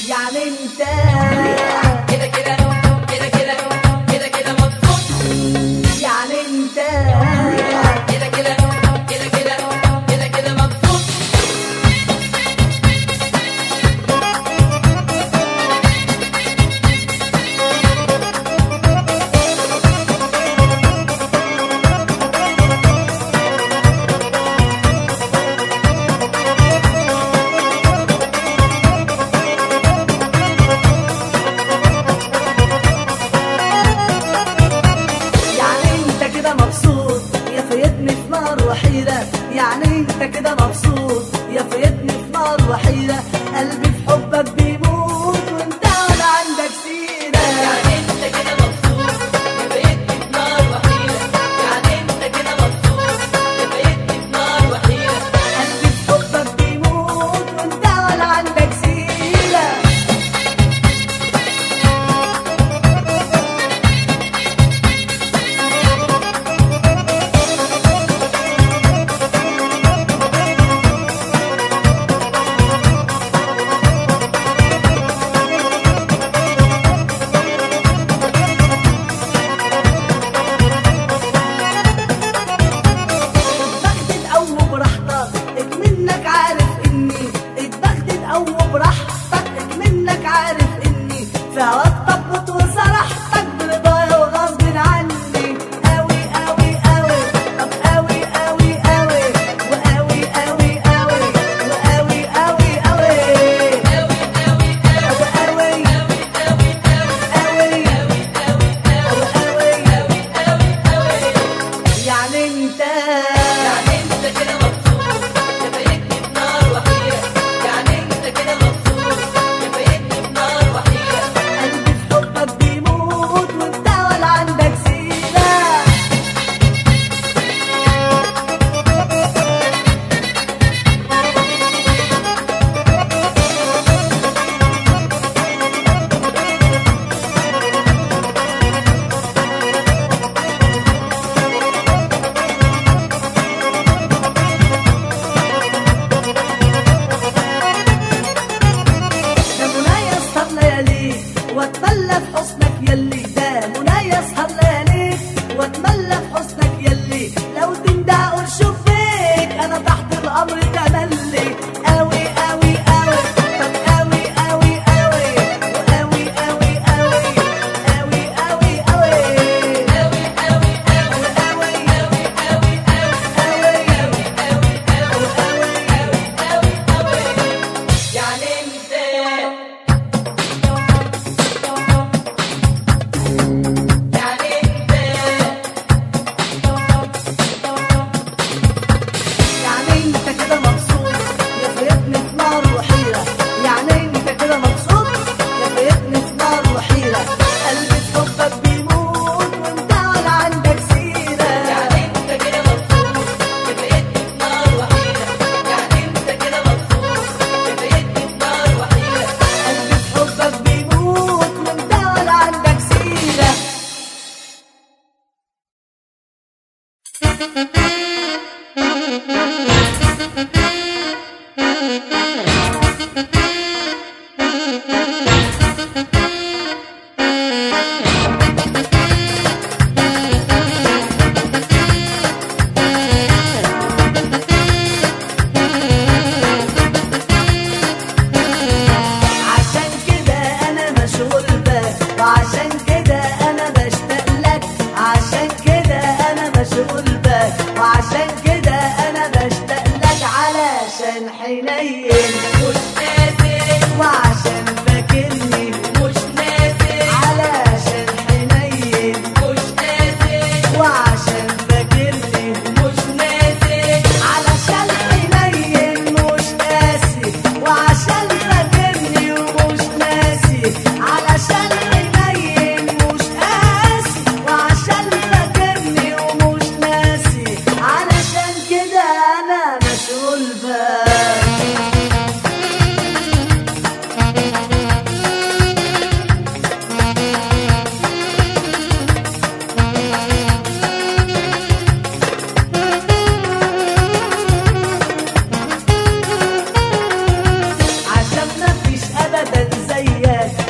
يعني انت كده كده كده كده كده كده مظبوط يعني انت كده كده كده كده كده كده مظبوط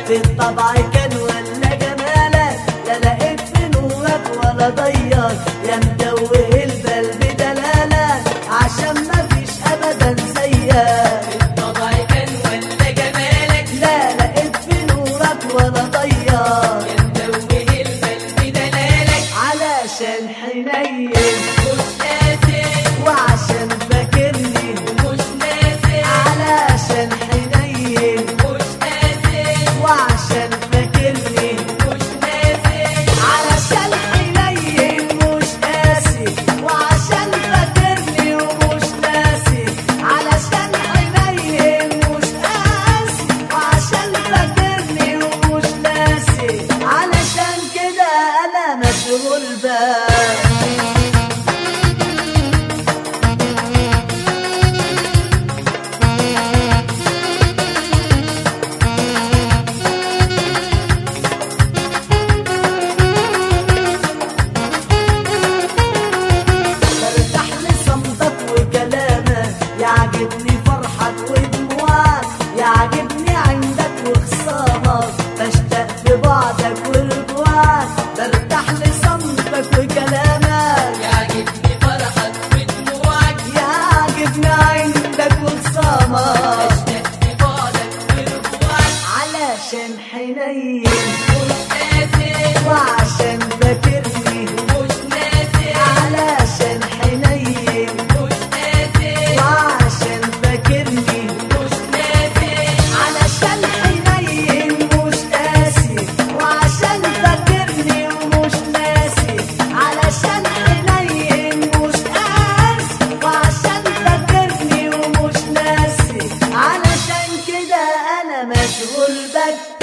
في الطبع كان ولا جمالك لا لقيت في نورك ولا ضياك يا مدوه البال بدلالك عشان مفيش ابدا زيك الطبع كان ولا جمالك لا لقيت في نورك ولا ضياك مدوه البال بدلالك علشان حنين مش ناسي وعشان فاكرني مش ناسي علشان حنين مش ناسي وعشان فاكرني مش ناسي علشان حنين مش قاسي وعشان فاكرني ومش ناسي علشان حنين مش قاسي وعشان فاكرني ومش ناسي علشان كده انا مشغول بك برتاح لصمتك وكلامك يعجبني فرحك ودموعك يعجبني عندك وخصامك بشتاق في بعدك ورجوعك برتاح لصمتك وكلامك يعجبني فرحك ودموعك يعجبني عندك وخصامك اشتاق لبعدك ورجوعك علشان حنين مش ناسي وعشان فاكرني مش ناسي علشان حنين مش ناسي وعشان فاكرني مش ناسي علشان حنين مش قاسي وعشان فاكرني ومش ناسي علشان حنين مش قاسي وعشان فاكرني ومش ناسي علشان كده انا مشغول بك